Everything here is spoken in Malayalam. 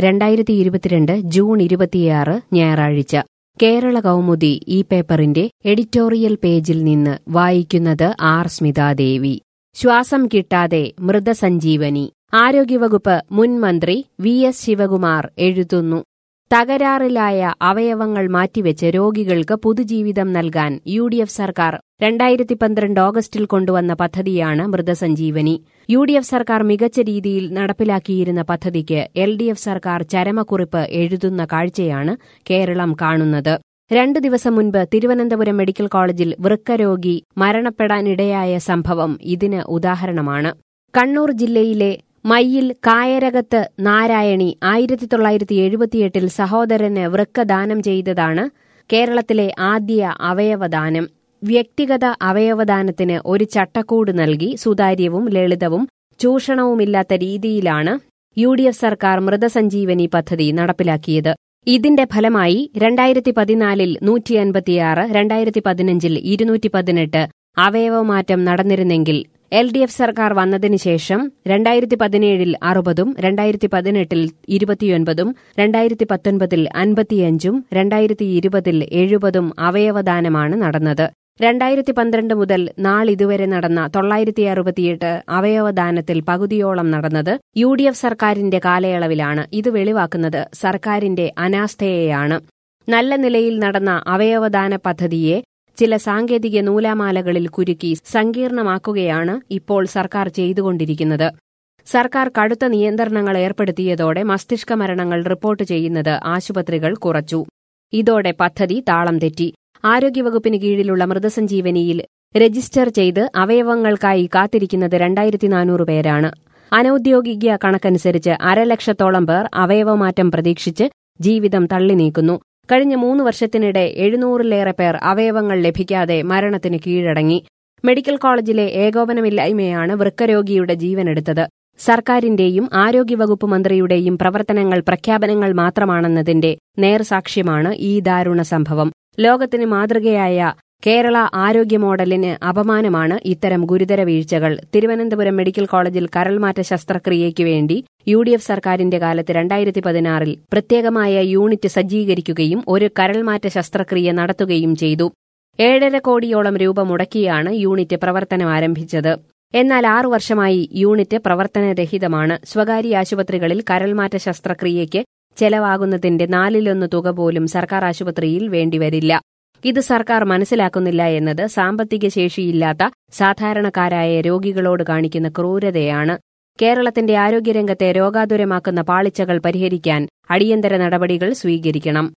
രണ്ടായിരത്തി ഇരുപത്തിരണ്ട് ജൂൺ ഇരുപത്തിയാറ് ഞായറാഴ്ച കേരള കൗമുദി ഈ പേപ്പറിന്റെ എഡിറ്റോറിയൽ പേജിൽ നിന്ന് വായിക്കുന്നത് ആർ സ്മിതാദേവി ശ്വാസം കിട്ടാതെ മൃതസഞ്ജീവനി ആരോഗ്യവകുപ്പ് മുൻ മന്ത്രി വി എസ് ശിവകുമാർ എഴുതുന്നു തകരാറിലായ അവയവങ്ങൾ മാറ്റിവെച്ച് രോഗികൾക്ക് പുതുജീവിതം നൽകാൻ യു ഡി എഫ് സർക്കാർ രണ്ടായിരത്തി പന്ത്രണ്ട് ഓഗസ്റ്റിൽ കൊണ്ടുവന്ന പദ്ധതിയാണ് മൃതസഞ്ജീവനി യു ഡി എഫ് സർക്കാർ മികച്ച രീതിയിൽ നടപ്പിലാക്കിയിരുന്ന പദ്ധതിക്ക് എൽ ഡി എഫ് സർക്കാർ ചരമക്കുറിപ്പ് എഴുതുന്ന കാഴ്ചയാണ് കേരളം കാണുന്നത് രണ്ടു ദിവസം മുൻപ് തിരുവനന്തപുരം മെഡിക്കൽ കോളേജിൽ വൃക്കരോഗി മരണപ്പെടാനിടയായ സംഭവം ഇതിന് ഉദാഹരണമാണ് കണ്ണൂർ ജില്ലയിലെ മയ്യിൽ കായരകത്ത് നാരായണി ആയിരത്തി തൊള്ളായിരത്തി എഴുപത്തിയെട്ടിൽ സഹോദരന് വൃക്ക ദാനം ചെയ്തതാണ് കേരളത്തിലെ ആദ്യ അവയവദാനം വ്യക്തിഗത അവയവദാനത്തിന് ഒരു ചട്ടക്കൂട് നൽകി സുതാര്യവും ലളിതവും ചൂഷണവുമില്ലാത്ത രീതിയിലാണ് യു ഡി എഫ് സർക്കാർ മൃതസഞ്ജീവനി പദ്ധതി നടപ്പിലാക്കിയത് ഇതിന്റെ ഫലമായി രണ്ടായിരത്തി പതിനാലിൽ നൂറ്റി അൻപത്തിയാറ് രണ്ടായിരത്തി പതിനഞ്ചിൽ ഇരുന്നൂറ്റി പതിനെട്ട് അവയവമാറ്റം നടന്നിരുന്നെങ്കിൽ എൽ ഡി എഫ് സർക്കാർ വന്നതിന് ശേഷം രണ്ടായിരത്തി പതിനേഴിൽ അറുപതും രണ്ടായിരത്തി പതിനെട്ടിൽ ഇരുപത്തിയൊൻപതും രണ്ടായിരത്തി പത്തൊൻപതിൽ അൻപത്തിയഞ്ചും രണ്ടായിരത്തി ഇരുപതിൽ എഴുപതും അവയവദാനമാണ് നടന്നത് രണ്ടായിരത്തി പന്ത്രണ്ട് മുതൽ നാളിതുവരെ നടന്ന തൊള്ളായിരത്തി അറുപത്തിയെട്ട് അവയവദാനത്തിൽ പകുതിയോളം നടന്നത് യു ഡി എഫ് സർക്കാരിന്റെ കാലയളവിലാണ് ഇത് വെളിവാക്കുന്നത് സർക്കാരിന്റെ അനാസ്ഥയെയാണ് നല്ല നിലയിൽ നടന്ന അവയവദാന പദ്ധതിയെ ചില സാങ്കേതിക നൂലാമാലകളിൽ കുരുക്കി സങ്കീർണമാക്കുകയാണ് ഇപ്പോൾ സർക്കാർ ചെയ്തുകൊണ്ടിരിക്കുന്നത് സർക്കാർ കടുത്ത നിയന്ത്രണങ്ങൾ ഏർപ്പെടുത്തിയതോടെ മസ്തിഷ്ക മരണങ്ങൾ റിപ്പോർട്ട് ചെയ്യുന്നത് ആശുപത്രികൾ കുറച്ചു ഇതോടെ പദ്ധതി താളം തെറ്റി ആരോഗ്യവകുപ്പിന് കീഴിലുള്ള മൃതസഞ്ജീവനിയിൽ രജിസ്റ്റർ ചെയ്ത് അവയവങ്ങൾക്കായി കാത്തിരിക്കുന്നത് രണ്ടായിരത്തി നാനൂറ് പേരാണ് അനൌദ്യോഗിക കണക്കനുസരിച്ച് അരലക്ഷത്തോളം പേർ അവയവമാറ്റം പ്രതീക്ഷിച്ച് ജീവിതം തള്ളി നീക്കുന്നു കഴിഞ്ഞ മൂന്ന് വർഷത്തിനിടെ എഴുന്നൂറിലേറെ പേർ അവയവങ്ങൾ ലഭിക്കാതെ മരണത്തിന് കീഴടങ്ങി മെഡിക്കൽ കോളേജിലെ ഏകോപനമില്ലായ്മയാണ് വൃക്കരോഗിയുടെ ജീവനെടുത്തത് സർക്കാരിന്റെയും ആരോഗ്യവകുപ്പ് മന്ത്രിയുടെയും പ്രവർത്തനങ്ങൾ പ്രഖ്യാപനങ്ങൾ മാത്രമാണെന്നതിന്റെ നേർസാക്ഷ്യമാണ് ഈ ദാരുണ സംഭവം ലോകത്തിന് മാതൃകയായ കേരള ആരോഗ്യ മോഡലിന് അപമാനമാണ് ഇത്തരം ഗുരുതര വീഴ്ചകൾ തിരുവനന്തപുരം മെഡിക്കൽ കോളേജിൽ കരൾമാറ്റ ശസ്ത്രക്രിയയ്ക്ക് വേണ്ടി യു ഡി എഫ് സർക്കാരിന്റെ കാലത്ത് രണ്ടായിരത്തി പതിനാറിൽ പ്രത്യേകമായ യൂണിറ്റ് സജ്ജീകരിക്കുകയും ഒരു കരൾമാറ്റ ശസ്ത്രക്രിയ നടത്തുകയും ചെയ്തു ഏഴര കോടിയോളം രൂപ മുടക്കിയാണ് യൂണിറ്റ് പ്രവർത്തനം ആരംഭിച്ചത് എന്നാൽ ആറു വർഷമായി യൂണിറ്റ് പ്രവർത്തനരഹിതമാണ് സ്വകാര്യ ആശുപത്രികളിൽ കരൾമാറ്റ ശസ്ത്രക്രിയയ്ക്ക് ചെലവാകുന്നതിന്റെ നാലിലൊന്ന് തുക പോലും സർക്കാർ ആശുപത്രിയിൽ വേണ്ടിവരില്ല ഇത് സർക്കാർ മനസ്സിലാക്കുന്നില്ല എന്നത് സാമ്പത്തിക ശേഷിയില്ലാത്ത സാധാരണക്കാരായ രോഗികളോട് കാണിക്കുന്ന ക്രൂരതയാണ് കേരളത്തിന്റെ ആരോഗ്യരംഗത്തെ രോഗാതുരമാക്കുന്ന പാളിച്ചകൾ പരിഹരിക്കാൻ അടിയന്തര നടപടികൾ സ്വീകരിക്കണം